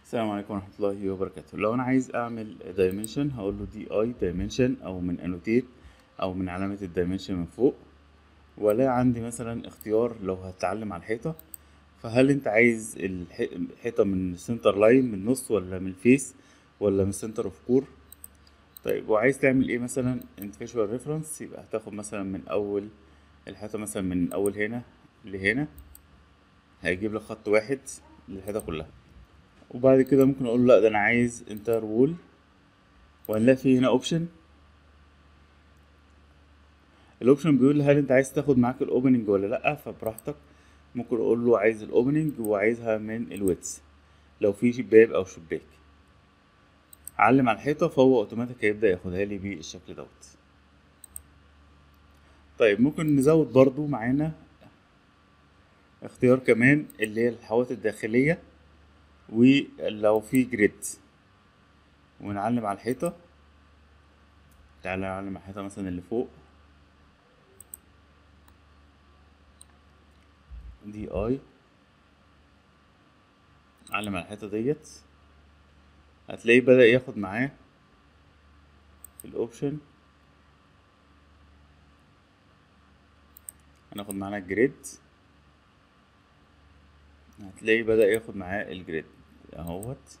السلام عليكم ورحمة الله وبركاته لو أنا عايز أعمل دايمنشن هقول له دي اي دايمنشن أو من انوتيت أو من علامة الدايمنشن من فوق ولا عندي مثلا اختيار لو هتعلم على الحيطة فهل أنت عايز الح- الحيطة من السنتر لاين من النص ولا من الفيس ولا من السنتر اوف كور طيب وعايز تعمل ايه مثلا انت فيجوال ريفرنس يبقى هتاخد مثلا من أول الحيطة مثلا من أول هنا لهنا هيجيب لك خط واحد للحيطة كلها وبعد كده ممكن اقول له لا ده انا عايز انتر وول وهنلاقي فيه هنا اوبشن الاوبشن بيقول لي هل انت عايز تاخد معاك الاوبننج ولا لا فبراحتك ممكن اقول له عايز الاوبننج وعايزها من الويتس لو في باب او شباك علم على الحيطه فهو اوتوماتيك هيبدا ياخدها لي بالشكل دوت طيب ممكن نزود برضو معانا اختيار كمان اللي هي الحوائط الداخليه ولو في جريد ونعلم على الحيطة تعالى نعلم على الحيطة مثلا اللي فوق دي اي علم على الحيطة ديت هتلاقيه بدأ ياخد معاه الاوبشن هناخد معانا الجريد هتلاقيه بدأ ياخد معاه الجريد اهوت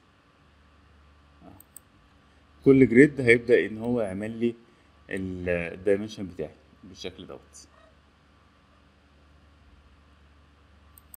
كل جريد هيبدأ ان هو يعمل لي الدايمنشن بتاعي بالشكل دوت